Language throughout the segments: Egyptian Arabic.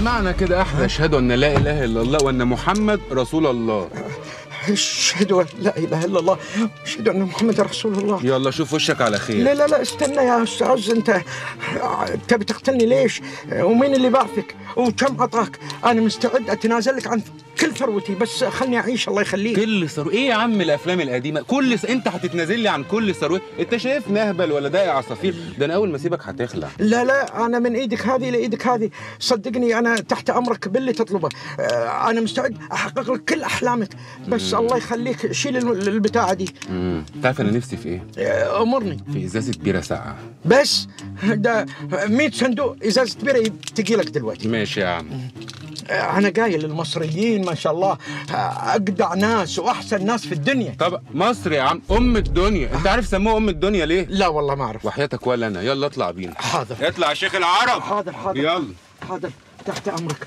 معنى كده احنا اشهد ان لا اله الا الله وان محمد رسول الله اشهد ان لا اله الا الله اشهد ان محمد رسول الله يلا شوف وشك على خير لا لا لا استنى يا استاذ انت تبي تقتلني ليش؟ ومين اللي بعثك؟ وكم عطاك؟ انا مستعد اتنازل لك عن كل ثروتي بس خلني اعيش الله يخليك كل ثروه ايه يا عم الافلام القديمه كل س... انت هتتنازل لي عن كل ثروه انت شايف نهبل ولا داقي عصافير ده انا اول ما اسيبك هتخلع لا لا انا من ايدك هذه لايدك هذه صدقني انا تحت امرك باللي تطلبه آه، انا مستعد احقق لك كل احلامك بس الله يخليك شيل الم- البتاعه دي امم تعرف انا نفسي في ايه آه، امرني في ازازه بيره ساقعه بس ده 100 صندوق ازازه بيره تجي لك دلوقتي ماشي يا عم آه، انا قايل للمصريين ما شاء الله آه، اجدع ناس واحسن ناس في الدنيا طب مصر يا عم ام الدنيا انت عارف سموها ام الدنيا ليه لا والله ما اعرف وحياتك ولا انا يلا اطلع بينا حاضر اطلع يا شيخ العرب حاضر حاضر يلا حاضر تحت امرك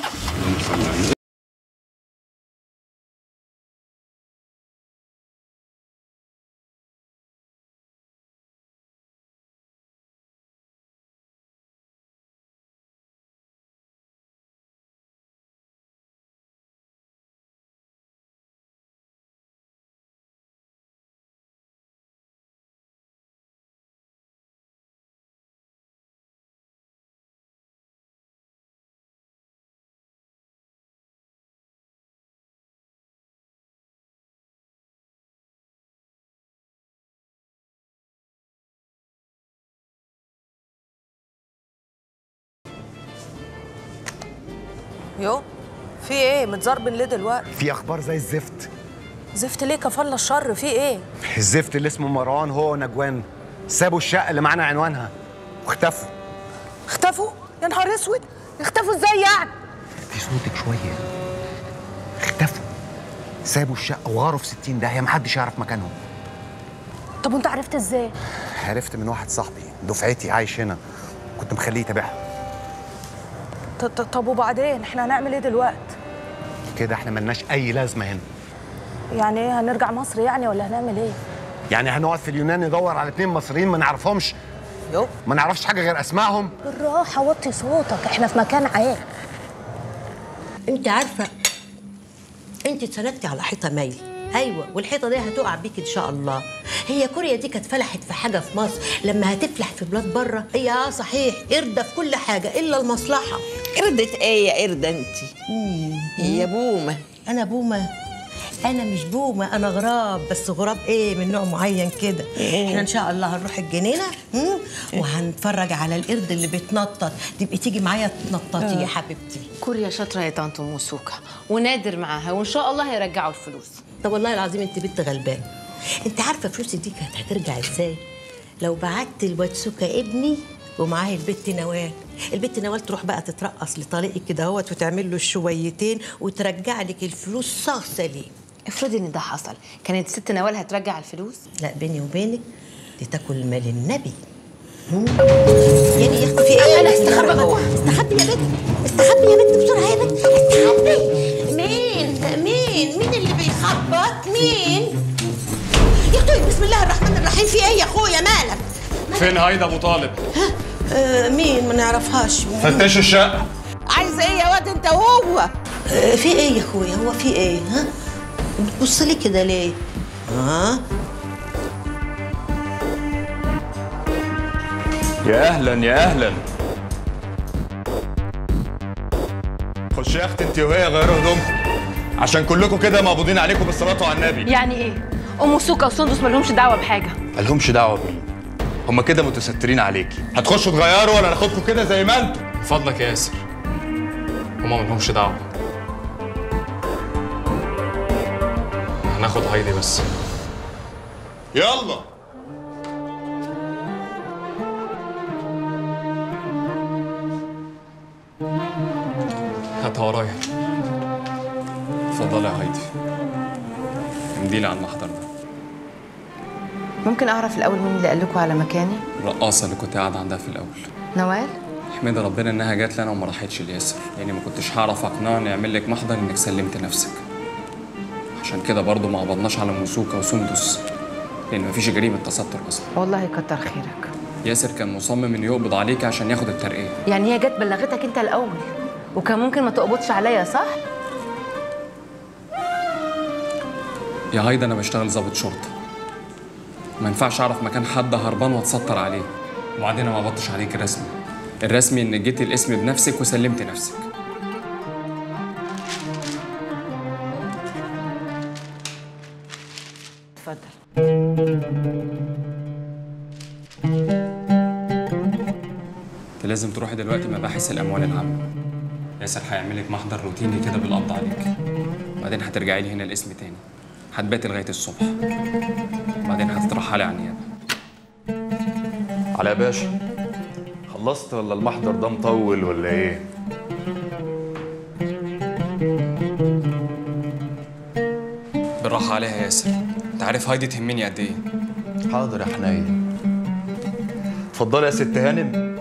يو في ايه متزربن ليه دلوقتي في اخبار زي الزفت زفت ليه كفل الشر في ايه الزفت اللي اسمه مروان هو ونجوان سابوا الشقه اللي معانا عنوانها واختفوا اختفوا يا نهار اسود اختفوا ازاي يعني في صوتك شويه اختفوا سابوا الشقه وغاروا في 60 داهيه محدش يعرف مكانهم طب وانت عرفت ازاي عرفت من واحد صاحبي دفعتي عايش هنا كنت مخليه يتابعها ط- ط- طب وبعدين احنا هنعمل ايه دلوقتي كده احنا ملناش اي لازمه هنا يعني ايه هنرجع مصر يعني ولا هنعمل ايه يعني هنقعد في اليونان ندور على اتنين مصريين ما نعرفهمش يو ما نعرفش حاجه غير اسمائهم بالراحه وطي صوتك احنا في مكان عام انت عارفه انت اتسندتي على حيطه مايل ايوه والحيطه دي هتقع بيك ان شاء الله هي كوريا دي كانت فلحت في حاجه في مصر لما هتفلح في بلاد بره هي اه صحيح قرده في كل حاجه الا المصلحه قردة ايه يا قردة انت هي بومة انا بومه انا مش بومه انا غراب بس غراب ايه من نوع معين كده احنا ان شاء الله هنروح الجنينه مم، وهنتفرج على القرد اللي بيتنطط تبقي تيجي معايا تنططي يا حبيبتي كوريا شاطره يا طنط موسوكا ونادر معاها وان شاء الله هيرجعوا الفلوس طب والله العظيم انت بنت غلبان انت عارفه فلوسي دي كانت هترجع ازاي لو بعت الواتسوكا ابني ومعاه البت نوال البت نوال تروح بقى تترقص لطريقك كده اهوت وتعمل له شويتين وترجع لك الفلوس صاغ سليم افرضي ان ده حصل كانت ست نوال هترجع الفلوس لا بيني وبينك دي تاكل مال النبي مم. يعني يا اختي في ايه أنا استخبى جوه. استخبي يا بنت استخبي يا بنت بسرعه يا بنت استخبي مين مين مين اللي بيخبط مين يا اختي بسم الله الرحمن الرحيم في ايه يا اخويا مالك فين هيدا ابو طالب آه مين ما نعرفهاش فتشوا الشقه عايزة ايه يا واد انت وهو آه في ايه يا اخويا هو في ايه ها بتبص لي كده ليه ها يا اهلا يا اهلا خش يا اختي انت وهي غيروا هدومكم عشان كلكم كده مقبوضين عليكم بالصلاه على النبي يعني ايه ام سوكا وسندس مالهمش دعوه بحاجه مالهمش دعوه بيه هما كده متسترين عليكي هتخشوا تغيروا ولا ناخدكم كده زي ما انتوا من فضلك يا ياسر هما ملهمش دعوة هناخد هايدي بس يلا هاتها ورايا اتفضلي يا هايدي امديلي على المحضر ده ممكن اعرف الاول مين اللي قال لكم على مكاني الرقاصة اللي كنت قاعد عندها في الأول نوال احمد ربنا إنها جات لي أنا وما راحتش لياسر يعني ما كنتش هعرف أقنعه إنه يعمل لك محضر إنك سلمت نفسك عشان كده برضه ما قبضناش على موسوكا وسندس لأن مفيش جريمة تستر أصلا والله كتر خيرك ياسر كان مصمم إنه يقبض عليك عشان ياخد الترقية يعني هي جت بلغتك انت الاول وكان ممكن ما تقبضش عليا صح يا هايدا انا بشتغل ضابط شرطه ما ينفعش اعرف مكان حد هربان واتستر عليه وبعدين أنا ما قبضتش عليك رسمي الرسمي ان جيتي الاسم بنفسك وسلمت نفسك اتفضل انت لازم تروحي دلوقتي مباحث الاموال العامه ياسر هيعمل لك محضر روتيني كده بالقبض عليك بعدين هترجعي لي هنا الاسم تاني هتباتي لغايه الصبح بعدين هتترحلي على النيابه على يا باشا خلصت ولا المحضر ده مطول ولا ايه بالراحه عليها يا ياسر انت عارف هايدي تهمني قد ايه حاضر يا حنين اتفضلي يا ست هانم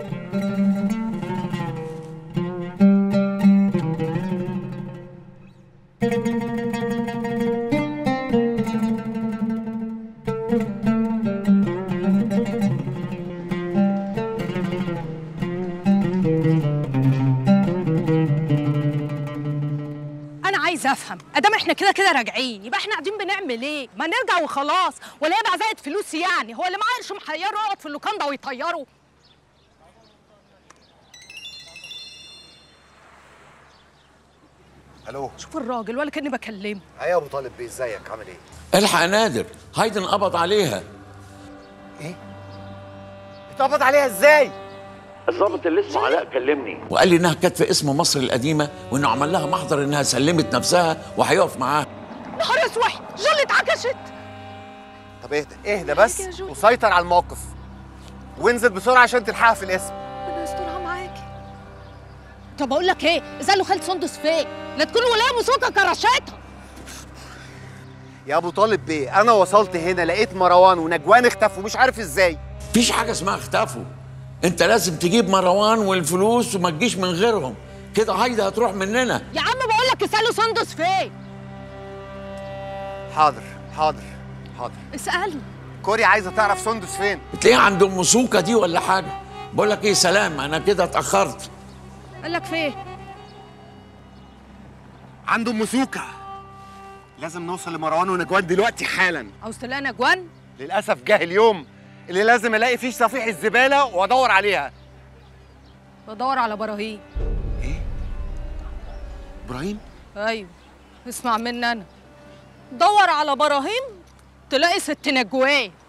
انا عايزه افهم ادام احنا كده كده راجعين يبقى احنا قاعدين بنعمل ايه ما نرجع وخلاص ولا هي بعزقه فلوس يعني هو اللي معاه قرش محيره يقعد في اللوكاندا ويطيره الو شوف الراجل ولا كاني بكلمه ايه يا ابو طالب بيه ازيك عامل ايه الحق يا نادر هايدي انقبض عليها اتقبض عليها ازاي الضابط اللي اسمه علاء كلمني وقال لي انها كانت في اسم مصر القديمه وانه عمل لها محضر انها سلمت نفسها وهيقف معاها نهار اسود جل اتعكشت طب اهدى اهدى بس وسيطر على الموقف وانزل بسرعه عشان تلحقها في الاسم ربنا يسترها معاكي طب اقول لك ايه زالوا خالد سندس فين لا تكون ولايه مسوكه كرشتها يا ابو طالب بيه انا وصلت هنا لقيت مروان ونجوان اختفوا مش عارف ازاي مفيش حاجه اسمها اختفوا انت لازم تجيب مروان والفلوس وما تجيش من غيرهم كده هايدي هتروح مننا يا عم بقول لك اسالوا سندس فين حاضر حاضر حاضر اسالني كوري عايزه تعرف سندس فين تلاقيها عند ام سوكه دي ولا حاجه بقول لك ايه سلام انا كده اتاخرت قال لك فين عنده ام سوكه لازم نوصل لمروان ونجوان دلوقتي حالا عاوز تلاقي نجوان للاسف جه اليوم اللي لازم الاقي فيه صفيح الزباله وادور عليها بدور على براهين ابراهيم ايوه اسمع مني انا دور على براهين تلاقي ست نجوان